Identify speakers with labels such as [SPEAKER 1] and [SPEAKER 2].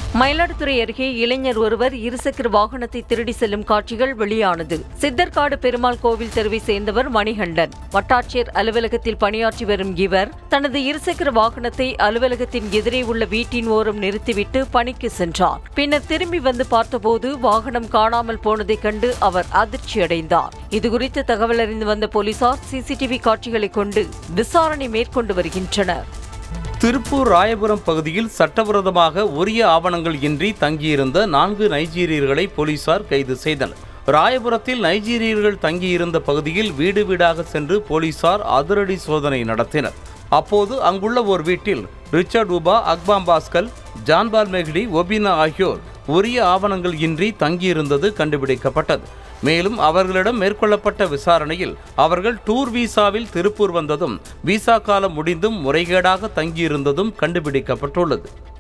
[SPEAKER 1] மயிலாடுதுறை அருகே இளைஞர் ஒருவர் இருசக்கர வாகனத்தை திருடி செல்லும் காட்சிகள் வெளியானது சித்தர்காடு பெருமாள் கோவில் தெருவை சேர்ந்தவர் மணிகண்டன் வட்டாட்சியர் அலுவலகத்தில் பணியாற்றி வரும் இவர் தனது இருசக்கர வாகனத்தை அலுவலகத்தின் எதிரே உள்ள வீட்டின் ஓரம் நிறுத்திவிட்டு பணிக்கு சென்றார் பின்னர் திரும்பி வந்து பார்த்தபோது வாகனம் காணாமல் போனதைக் கண்டு அவர் அதிர்ச்சியடைந்தார் இதுகுறித்து தகவல் அறிந்து வந்த போலீசார் சிசிடிவி காட்சிகளை கொண்டு விசாரணை மேற்கொண்டு வருகின்றனர்
[SPEAKER 2] திருப்பூர் ராயபுரம் பகுதியில் சட்டவிரோதமாக உரிய ஆவணங்கள் இன்றி தங்கியிருந்த நான்கு நைஜீரியர்களை போலீசார் கைது செய்தனர் ராயபுரத்தில் நைஜீரியர்கள் தங்கியிருந்த பகுதியில் வீடு வீடாக சென்று போலீசார் அதிரடி சோதனை நடத்தினர் அப்போது அங்குள்ள ஒரு வீட்டில் Richard Uba Akpam Pascal John Paul Mehdi Obinna ஆகியோர் உரிய ஆவணங்கள் இன்றி தங்கியிருந்தது கண்டுபிடிக்கப்பட்டது மேலும் அவர்களிடம் மேற்கொள்ளப்பட்ட விசாரணையில் அவர்கள் டூர் விசாவில் திருப்பூர் வந்ததும் விசா காலம் முடிந்தும் முறைகேடாக தங்கியிருந்ததும் கண்டுபிடிக்கப்பட்டுள்ளது